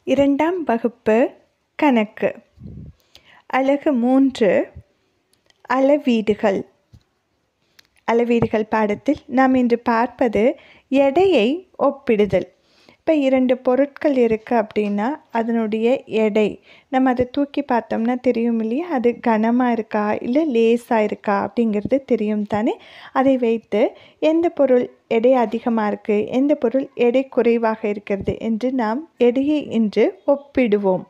இரண்டாம் வகுப்பு கணக்கு அலகு மூன்று அளவீடுகள் அளவீடுகள் பாடத்தில் நாம் இன்று பார்ப்பது எடையை ஒப்பிடுதல் இப்போ இரண்டு பொருட்கள் இருக்குது அப்படின்னா அதனுடைய எடை நம்ம அதை தூக்கி பார்த்தோம்னா தெரியும் இல்லையா அது கனமாக இருக்கா இல்லை லேசாக இருக்கா அப்படிங்கிறது தெரியும் தானே அதை வைத்து எந்த பொருள் எடை அதிகமாக இருக்குது எந்த பொருள் எடை குறைவாக இருக்கிறது என்று நாம் எடையை இன்று ஒப்பிடுவோம்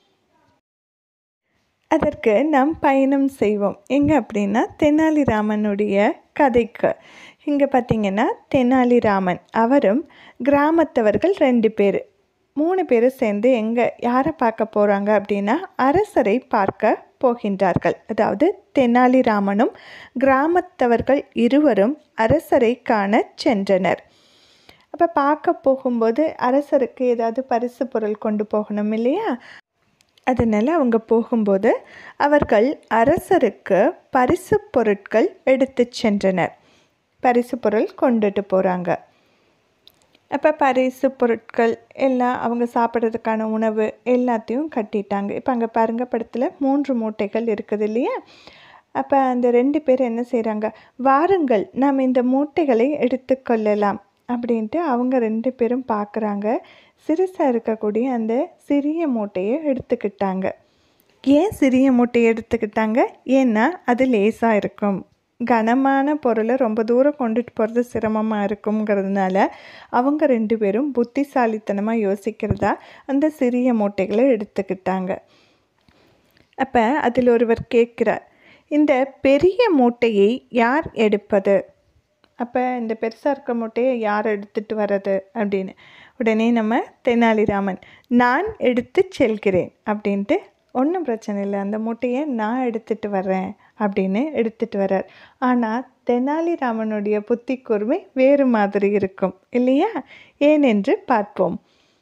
அதற்கு நாம் பயணம் செய்வோம் எங்கே அப்படின்னா தெனாலிராமனுடைய கதைக்கு இங்கே பார்த்தீங்கன்னா தெனாலிராமன் அவரும் கிராமத்தவர்கள் ரெண்டு பேர் மூணு பேரும் சேர்ந்து எங்கே யாரை பார்க்க போகிறாங்க அப்படின்னா அரசரை பார்க்க போகின்றார்கள் அதாவது தெனாலிராமனும் கிராமத்தவர்கள் இருவரும் அரசரை காண சென்றனர் அப்போ பார்க்க போகும்போது அரசருக்கு ஏதாவது பரிசு பொருள் கொண்டு போகணும் இல்லையா அதனால் அவங்க போகும்போது அவர்கள் அரசருக்கு பரிசு பொருட்கள் எடுத்து சென்றனர் பரிசு பொருள் கொண்டுட்டு போகிறாங்க அப்போ பரிசு பொருட்கள் எல்லாம் அவங்க சாப்பிட்றதுக்கான உணவு எல்லாத்தையும் கட்டிட்டாங்க இப்போ அங்கே பாருங்க படத்தில் மூன்று மூட்டைகள் இருக்குது இல்லையா அப்போ அந்த ரெண்டு பேர் என்ன செய்கிறாங்க வாருங்கள் நாம் இந்த மூட்டைகளை எடுத்துக்கொள்ளலாம் அப்படின்ட்டு அவங்க ரெண்டு பேரும் பார்க்குறாங்க சிறுசாக இருக்கக்கூடிய அந்த சிறிய மூட்டையை எடுத்துக்கிட்டாங்க ஏன் சிறிய மூட்டையை எடுத்துக்கிட்டாங்க ஏன்னா அது லேசாக இருக்கும் கனமான பொருளை ரொம்ப தூரம் கொண்டுட்டு போகிறது சிரமமாக இருக்குங்கிறதுனால அவங்க ரெண்டு பேரும் புத்திசாலித்தனமாக யோசிக்கிறதா அந்த சிறிய மூட்டைகளை எடுத்துக்கிட்டாங்க அப்போ அதில் ஒருவர் கேட்குறார் இந்த பெரிய மூட்டையை யார் எடுப்பது அப்போ இந்த பெருசாக இருக்க மூட்டையை யார் எடுத்துகிட்டு வர்றது அப்படின்னு உடனே நம்ம தெனாலிராமன் நான் எடுத்து செல்கிறேன் அப்படின்ட்டு ஒன்றும் பிரச்சனை இல்லை அந்த மூட்டையை நான் எடுத்துகிட்டு வர்றேன் அப்படின்னு எடுத்துகிட்டு வர்றார் ஆனால் தெனாலிராமனுடைய புத்தி கூர்மை வேறு மாதிரி இருக்கும் இல்லையா ஏனென்று பார்ப்போம்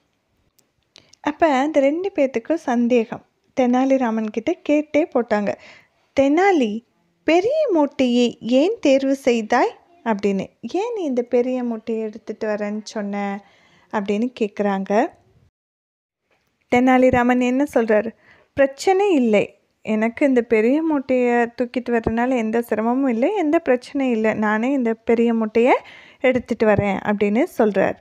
அப்போ அந்த ரெண்டு பேர்த்துக்கும் சந்தேகம் தெனாலிராமன் கிட்ட கேட்டே போட்டாங்க தெனாலி பெரிய மூட்டையை ஏன் தேர்வு செய்தாய் அப்படின்னு ஏன் நீ இந்த பெரிய மூட்டையை எடுத்துகிட்டு வரேன்னு சொன்ன அப்படின்னு கேட்குறாங்க தெனாலிராமன் என்ன சொல்கிறார் பிரச்சனை இல்லை எனக்கு இந்த பெரிய மூட்டையை தூக்கிட்டு வர்றதுனால எந்த சிரமமும் இல்லை எந்த பிரச்சனையும் இல்லை நானே இந்த பெரிய மூட்டையை எடுத்துகிட்டு வரேன் அப்படின்னு சொல்கிறார்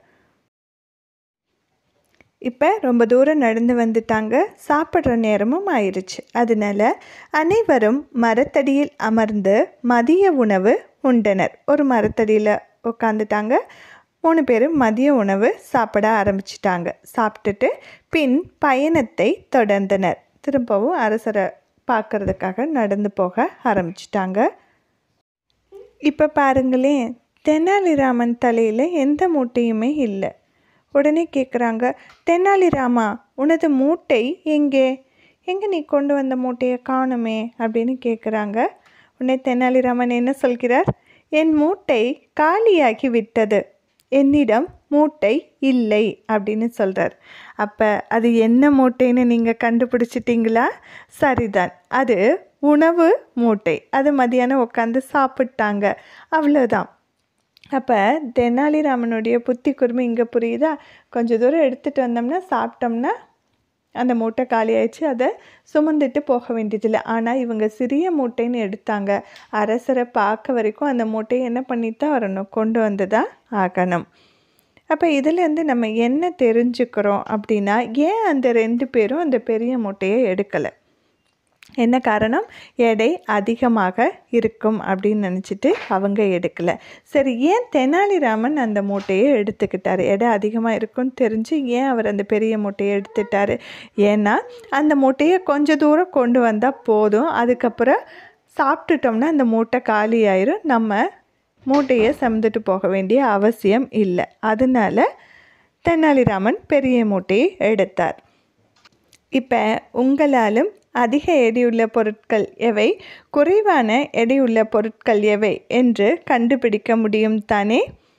இப்போ ரொம்ப தூரம் நடந்து வந்துட்டாங்க சாப்பிட்ற நேரமும் ஆயிடுச்சு அதனால அனைவரும் மரத்தடியில் அமர்ந்து மதிய உணவு உண்டனர் ஒரு மரத்தடியில் உட்காந்துட்டாங்க மூணு பேரும் மதிய உணவு சாப்பிட ஆரம்பிச்சிட்டாங்க சாப்பிட்டுட்டு பின் பயணத்தை தொடர்ந்தனர் திரும்பவும் அரசரை பார்க்கறதுக்காக நடந்து போக ஆரம்பிச்சிட்டாங்க இப்போ பாருங்களேன் தெனாலிராமன் தலையில் எந்த மூட்டையுமே இல்லை உடனே கேட்குறாங்க தெனாலிராமா உனது மூட்டை எங்கே எங்கே நீ கொண்டு வந்த மூட்டையை காணுமே அப்படின்னு கேட்குறாங்க உடனே தெனாலிராமன் என்ன சொல்கிறார் என் மூட்டை காலியாகி விட்டது என்னிடம் மூட்டை இல்லை அப்படின்னு சொல்கிறார் அப்போ அது என்ன மூட்டைன்னு நீங்கள் கண்டுபிடிச்சிட்டிங்களா சரிதான் அது உணவு மூட்டை அது மதியானம் உட்காந்து சாப்பிட்டாங்க அவ்வளோதான் அப்போ தெனாலிராமனுடைய புத்தி குருமை இங்கே புரியுதா கொஞ்சம் தூரம் எடுத்துகிட்டு வந்தோம்னா சாப்பிட்டோம்னா அந்த மூட்டை காலி ஆயிடுச்சு அதை சுமந்துட்டு போக வேண்டியதில்லை ஆனால் இவங்க சிறிய மூட்டைன்னு எடுத்தாங்க அரசரை பார்க்க வரைக்கும் அந்த மூட்டையை என்ன பண்ணித்தான் வரணும் கொண்டு வந்து தான் ஆகணும் அப்போ இதுலேருந்து நம்ம என்ன தெரிஞ்சுக்கிறோம் அப்படின்னா ஏன் அந்த ரெண்டு பேரும் அந்த பெரிய மூட்டையை எடுக்கலை என்ன காரணம் எடை அதிகமாக இருக்கும் அப்படின்னு நினச்சிட்டு அவங்க எடுக்கலை சரி ஏன் தெனாலிராமன் அந்த மூட்டையை எடுத்துக்கிட்டார் எடை அதிகமாக இருக்கும்னு தெரிஞ்சு ஏன் அவர் அந்த பெரிய மூட்டையை எடுத்துட்டார் ஏன்னா அந்த மூட்டையை கொஞ்சம் தூரம் கொண்டு வந்தால் போதும் அதுக்கப்புறம் சாப்பிட்டுட்டோம்னா அந்த மூட்டை காலி ஆயிரும் நம்ம மூட்டையை சமந்துட்டு போக வேண்டிய அவசியம் இல்லை அதனால தெனாலிராமன் பெரிய மூட்டையை எடுத்தார் இப்போ உங்களாலும் அதிக எடையுள்ள பொருட்கள் எவை குறைவான எடையுள்ள பொருட்கள் எவை என்று கண்டுபிடிக்க முடியும் தானே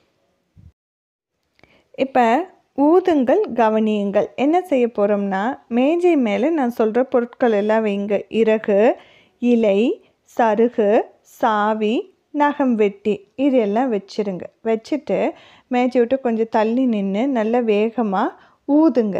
இப்போ ஊதுங்கள் கவனியுங்கள் என்ன செய்ய போகிறோம்னா மேஜை மேலே நான் சொல்கிற பொருட்கள் எல்லாம் வைங்க இறகு இலை சருகு சாவி நகம் வெட்டி இதெல்லாம் வச்சுருங்க வச்சுட்டு மேஜை விட்டு கொஞ்சம் தள்ளி நின்று நல்லா வேகமாக ஊதுங்க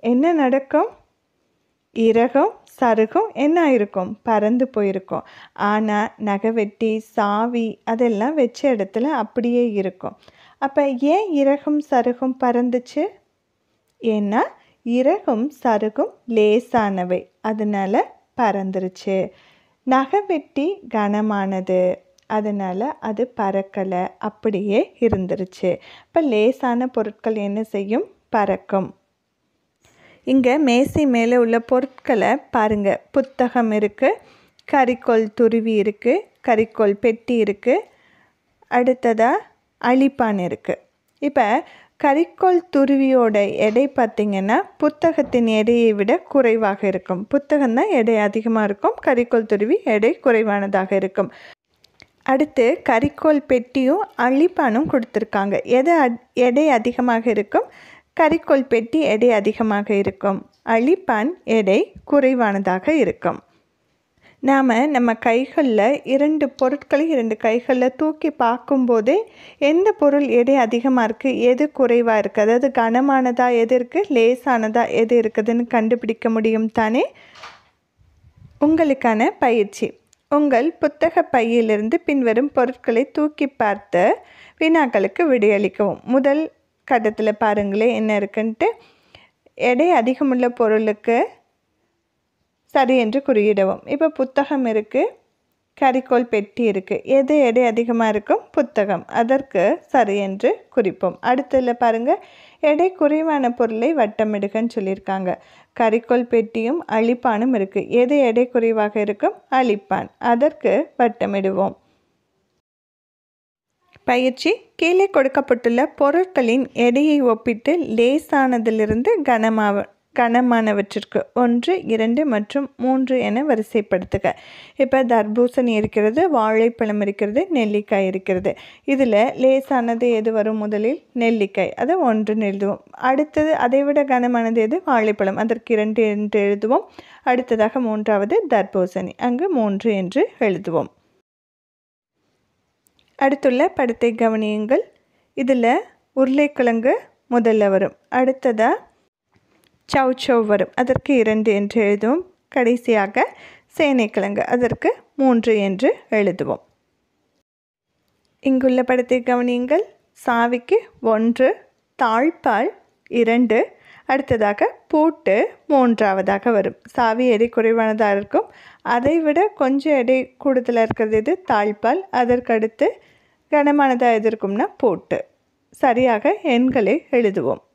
என்ன நடக்கும் இறகும் சருகும் என்ன இருக்கும் பறந்து போயிருக்கும் ஆனால் நகைவெட்டி சாவி அதெல்லாம் வச்ச இடத்துல அப்படியே இருக்கும் அப்போ ஏன் இறகும் சருகும் பறந்துச்சு ஏன்னா இறகும் சருகும் லேசானவை அதனால் பறந்துருச்சு நகைவெட்டி கனமானது அதனால் அது பறக்கலை அப்படியே இருந்துருச்சு இப்போ லேசான பொருட்கள் என்ன செய்யும் பறக்கும் இங்கே மேசை மேலே உள்ள பொருட்களை பாருங்கள் புத்தகம் இருக்குது கரிக்கோல் துருவி இருக்குது கரிக்கோல் பெட்டி இருக்குது அடுத்ததாக அழிப்பான் இருக்குது இப்போ கரிக்கோல் துருவியோட எடை பார்த்திங்கன்னா புத்தகத்தின் எடையை விட குறைவாக இருக்கும் புத்தகம் தான் எடை அதிகமாக இருக்கும் கரிக்கோல் துருவி எடை குறைவானதாக இருக்கும் அடுத்து கரிக்கோல் பெட்டியும் அழிப்பானும் கொடுத்துருக்காங்க எது எடை அதிகமாக இருக்கும் கரிக்கோல் பெட்டி எடை அதிகமாக இருக்கும் அழிப்பான் எடை குறைவானதாக இருக்கும் நாம் நம்ம கைகளில் இரண்டு பொருட்களை இரண்டு கைகளில் தூக்கி பார்க்கும்போதே எந்த பொருள் எடை அதிகமாக இருக்குது எது குறைவாக இருக்குது அதாவது கனமானதாக எது இருக்குது லேசானதாக எது இருக்குதுன்னு கண்டுபிடிக்க முடியும் தானே உங்களுக்கான பயிற்சி உங்கள் புத்தக பையிலிருந்து பின்வரும் பொருட்களை தூக்கி பார்த்து வினாக்களுக்கு விடையளிக்கவும் முதல் கட்டத்தில் பாருங்களேன் என்ன இருக்குன்ட்டு எடை அதிகமுள்ள பொருளுக்கு சரி என்று குறியிடவும் இப்போ புத்தகம் இருக்குது கரிக்கோல் பெட்டி இருக்குது எது எடை அதிகமாக இருக்கும் புத்தகம் அதற்கு சரி என்று குறிப்போம் அடுத்ததில் பாருங்கள் எடை குறைவான பொருளை வட்டமிடுகன்னு சொல்லியிருக்காங்க கரிக்கோல் பெட்டியும் அழிப்பானும் இருக்குது எது எடை குறைவாக இருக்கும் அழிப்பான் அதற்கு வட்டமிடுவோம் பயிற்சி கீழே கொடுக்கப்பட்டுள்ள பொருட்களின் எடையை ஒப்பிட்டு லேசானதிலிருந்து கனமாவ கனமானவற்றிற்கு ஒன்று இரண்டு மற்றும் மூன்று என வரிசைப்படுத்துக இப்போ தர்பூசணி இருக்கிறது வாழைப்பழம் இருக்கிறது நெல்லிக்காய் இருக்கிறது இதில் லேசானது எது வரும் முதலில் நெல்லிக்காய் அதை ஒன்றுன்னு எழுதுவோம் அடுத்தது அதை விட கனமானது எது வாழைப்பழம் அதற்கு இரண்டு என்று எழுதுவோம் அடுத்ததாக மூன்றாவது தர்பூசணி அங்கு மூன்று என்று எழுதுவோம் அடுத்துள்ள படத்தை கவனியுங்கள் இதில் உருளைக்கிழங்கு முதல்ல வரும் அடுத்ததாக சவ் சவ் வரும் அதற்கு இரண்டு என்று எழுதுவோம் கடைசியாக சேனைக்கிழங்கு அதற்கு மூன்று என்று எழுதுவோம் இங்குள்ள படத்தை கவனியுங்கள் சாவிக்கு ஒன்று தாழ்பால் இரண்டு அடுத்ததாக பூட்டு மூன்றாவதாக வரும் சாவி எடை குறைவானதாக இருக்கும் அதை விட கொஞ்சம் எடை கூடுதலாக இருக்கிறது இது தாழ்பால் அதற்கடுத்து கனமானதாக எது இருக்கும்னா பூட்டு சரியாக எண்களை எழுதுவோம்